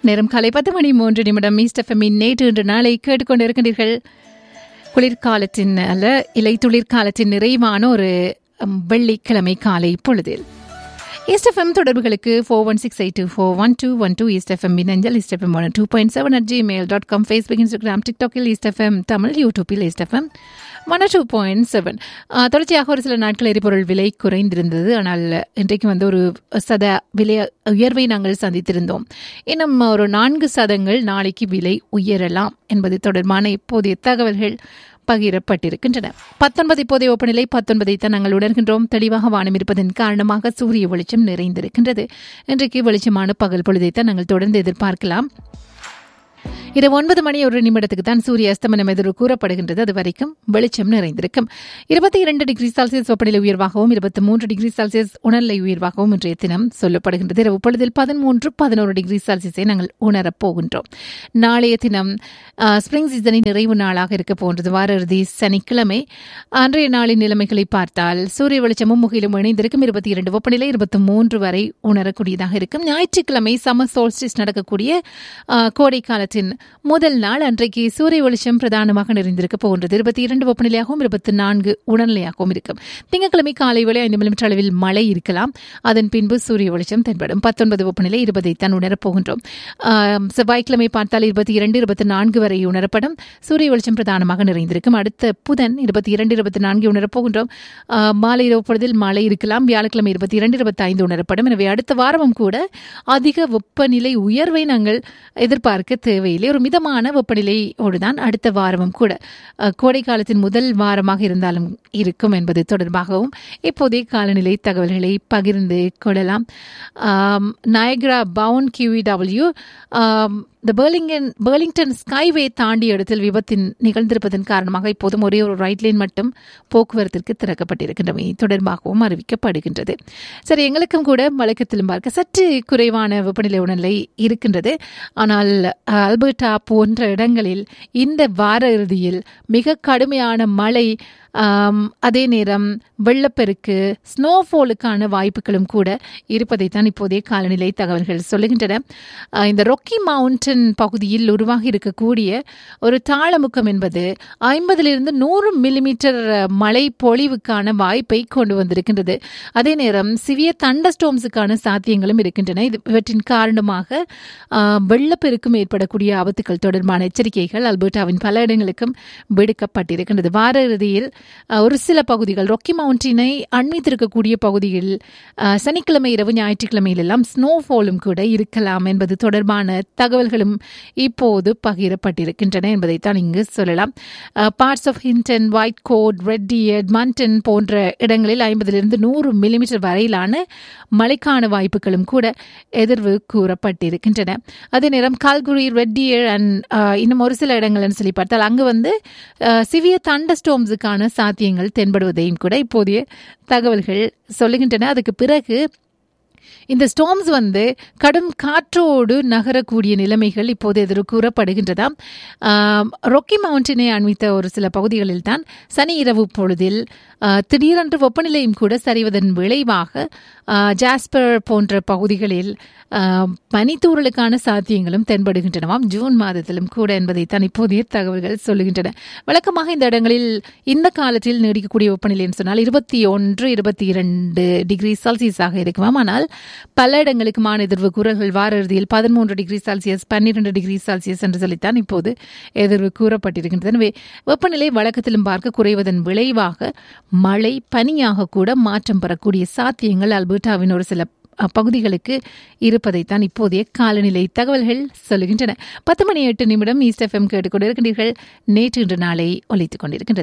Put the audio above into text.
நேரம் காலை பத்து மணி மூன்று நிமிடம் ஈஸ்டஃபமின் நேற்று இன்று நாளை கேட்டுக்கொண்டிருக்கின்றீர்கள் குளிர்காலத்தின் அல்ல இலை துளிர்காலத்தின் நிறைவான ஒரு ம், வெள்ளிக்கிழமை காலை பொழுதில் ஈஸ்டஃபம் தொடர்புகளுக்கு four one six eight two four one two one two east FM மின்னஞ்சல் east FM one two point seven at Gmail dot com Facebook Instagram டிக்டாக்கில் ஈஸ்டஃபம் தமிழ் யூடியூப்பில் east FM one two point seven தொடர்ச்சியாக ஒரு சில நாட்கள் எரிபொருள் விலை குறைந்திருந்தது ஆனால் இன்றைக்கு வந்து ஒரு சத விலை உயர்வை நாங்கள் சந்தித்திருந்தோம் இன்னும் ஒரு நான்கு சதங்கள் நாளைக்கு விலை உயரலாம் என்பது தொடர்பான இப்போதைய தகவல்கள் பகிரப்பட்டிருக்கின்றன பத்தொன்பது இப்போதைய வெப்பநிலை பத்தொன்பதை தான் நாங்கள் உணர்கின்றோம் தெளிவாக வானம் இருப்பதன் காரணமாக சூரிய வெளிச்சம் நிறைந்திருக்கின்றது இன்றைக்கு வெளிச்சமான பகல் பொழுதைத்தான் நாங்கள் தொடர்ந்து எதிர்பார்க்கலாம் இரவு ஒன்பது மணி ஒரு நிமிடத்துக்கு தான் சூரிய அஸ்தமனம் எதிர்வு கூறப்படுகின்றது அது வரைக்கும் வெளிச்சம் நிறைந்திருக்கும் இருபத்தி இரண்டு டிகிரி செல்சியஸ் வெப்பநிலை உயர்வாகவும் இருபத்தி மூன்று டிகிரி செல்சியஸ் உணர்நிலை உயர்வாகவும் இன்றைய தினம் சொல்லப்படுகின்றது இரவு பொழுதில் பதிமூன்று பதினோரு டிகிரி செல்சியஸை நாங்கள் உணரப் போகின்றோம் நாளைய தினம் ஆஹ், ஸ்பிரிங் சீசனின் நிறைவு நாளாக இருக்க போன்றது வார இறுதி சனிக்கிழமை அன்றைய நாளின் நிலைமைகளை பார்த்தால் சூரிய வெளிச்சமும் முகிலும் இணைந்திருக்கும் இருபத்தி இரண்டு வெப்பநிலை இருபத்தி மூன்று வரை உணரக்கூடியதாக இருக்கும் ஞாயிற்றுக்கிழமை சம்மர் சோல்ஸ்டிஸ் நடக்கக்கூடிய ஆஹ், கோடை காலத்தின் முதல் நாள் அன்றைக்கு சூரிய வெளிச்சம் பிரதானமாக நிறைந்திருக்க போகின்றது இருபத்தி இரண்டு வெப்பநிலையாகவும் இருபத்தி நான்கு உடல்நிலையாகவும் இருக்கும் திங்கட்கிழமை காலை வேளை ஐந்து மில்லிமீட்டர் அளவில் மழை இருக்கலாம் அதன் பின்பு சூரிய வெளிச்சம் தென்படும் பத்தொன்பது வெப்பநிலை இருபதை தான் உணரப் போகின்றோம் ஆம், செவ்வாய்க்கிழமை பார்த்தால் இருபத்தி இரண்டு இருபத்தி நான்கு வரை உணரப்படும் சூரிய வெளிச்சம் பிரதானமாக நிறைந்திருக்கும் அடுத்த புதன் இருபத்தி இரண்டு இருபத்தி நான்கு உணரப் போகின்றோம் ஆ, மாலை இரவு பொழுதில் மழை இருக்கலாம் வியாழக்கிழமை இருபத்தி இரண்டு இருபத்தி ஐந்து உணரப்படும் எனவே அடுத்த வாரமும் கூட அதிக வெப்பநிலை உயர்வை நாங்கள் எதிர்பார்க்க தேவையில்லை ஒரு மிதமான வெப்பநிலையோடு தான் அடுத்த வாரமும் கூட அஹ், கோடை காலத்தின் முதல் வாரமாக இருந்தாலும் இருக்கும் என்பது தொடர்பாகவும் இப்போதைய காலநிலை தகவல்களை பகிர்ந்து கொள்ளலாம் ஆம், நயக்ரா பவுன் கியூடபிள்யூ த பெர்லிங்கன் பெர்லிங்டன் ஸ்கைவே தாண்டிய இடத்தில் விபத்தின் நிகழ்ந்திருப்பதன் காரணமாக இப்போதும் ஒரே ஒரு ரைட் லைன் மட்டும் போக்குவரத்திற்கு திறக்கப்பட்டிருக்கின்றமை தொடர்பாகவும் அறிவிக்கப்படுகின்றது சரி எங்களுக்கும் கூட வழக்கத்திலும் பார்க்க சற்று குறைவான வெப்பநிலை உணர்நிலை இருக்கின்றது ஆனால் அஹ், அல்பர்டா போன்ற இடங்களில் இந்த வார இறுதியில் மிக கடுமையான மழை ஆம், அதே நேரம் வெள்ளப்பெருக்கு ஸ்னோஃபாலுக்கான வாய்ப்புகளும் கூட இருப்பதைத்தான் இப்போதைய காலநிலை தகவல்கள் சொல்லுகின்றன அஹ், இந்த ரொக்கி மவுண்டன் பகுதியில் உருவாகி இருக்கக்கூடிய ஒரு தாளமுக்கம் என்பது ஐம்பதிலிருந்து நூறு மில்லிமீட்டர் மழை பொழிவுக்கான வாய்ப்பை கொண்டு வந்திருக்கின்றது அதே நேரம் சிவிய தண்டஸ்டோம்ஸுக்கான சாத்தியங்களும் இருக்கின்றன இது இவற்றின் காரணமாக ஆஹ், வெள்ளப்பெருக்கும் ஏற்படக்கூடிய ஆபத்துக்கள் தொடர்பான எச்சரிக்கைகள் அல்பர்டாவின் பல இடங்களுக்கும் விடுக்கப்பட்டிருக்கின்றது வார இறுதியில் ஆஹ், ஒரு சில பகுதிகள் ரொக்கி மவுண்டினை அண்மித்திருக்கக்கூடிய பகுதியில் ஆஹ், சனிக்கிழமை இரவு ஞாயிற்றுக்கிழமையில் எல்லாம் ஸ்னோஃபாலும் கூட இருக்கலாம் என்பது தொடர்பான தகவல்களும் இப்போது பகிரப்பட்டிருக்கின்றன என்பதைத்தான் இங்கு சொல்லலாம் parts of Hinton Whitecourt Red Deer Edmonton போன்ற இடங்களில் ஐம்பதிலிருந்து நூறு மில்லிமீட்டர் வரையிலான மழைக்கான வாய்ப்புகளும் கூட எதிர்வு கூறப்பட்டிருக்கின்றன அதே நேரம் கால்குரி ரெட்டியர் அண்ட் இன்னும் ஒரு சில இடங்கள்னு சொல்லி பார்த்தால் அங்கு வந்து சிவிய தண்டஸ்டோம்ஸுக்கான சாத்தியங்கள் தென்படுவதையும் கூட இப்போதைய தகவல்கள் சொல்லுகின்றன அதுக்கு பிறகு இந்த ஸ்டோம்ஸ் வந்து கடும் காற்றோடு நகரக்கூடிய நிலைமைகள் இப்போது எதிர் கூறப்படுகின்றதாம் ஆம், ரொக்கி மவுண்டினை அண்மித்த ஒரு சில பகுதிகளில் தான் சனி இரவு பொழுதில் ஆ, திடீரென்று வெப்பநிலையும் கூட சரிவதன் விளைவாக ஆ, ஜாஸ்பர் போன்ற பகுதிகளில் ஆ, பனித்தூறலுக்கான சாத்தியங்களும் தென்படுகின்றனவாம் ஜூன் மாதத்திலும் கூட என்பதைத்தான் இப்போதைய தகவல்கள் சொல்லுகின்றன வழக்கமாக இந்த இடங்களில் இந்த காலத்தில் நீடிக்கக்கூடிய வெப்பநிலைன்னு சொன்னால் இருபத்தி ஒன்று இருபத்தி இரண்டு டிகிரி செல்சியஸாக இருக்குமாம் ஆனால் பல இடங்களுக்குமான எதிர்வு கூறல்கள் வார இறுதியில் பதிமூன்று டிகிரி செல்சியஸ் பன்னிரண்டு டிகிரி செல்சியஸ் என்று சொல்லித்தான் இப்போது எதிர்வு கூறப்பட்டிருக்கின்றது எனவே வெப்பநிலை வழக்கத்திலும் பார்க்க குறைவதன் விளைவாக மழை பனியாக கூட மாற்றம் பெறக்கூடிய சாத்தியங்கள் அல்பர்டாவின் ஒரு சில அஹ், பகுதிகளுக்கு இருப்பதைத்தான் இப்போதைய காலநிலை தகவல்கள் சொல்லுகின்றன பத்து மணி எட்டு நிமிடம் ஈஸ்ட் எஃப்எம் கேட்டுக்கொண்டிருக்கின்றீர்கள் நேற்று இன்று நாளை ஒலித்துக் கொண்டிருக்கின்றது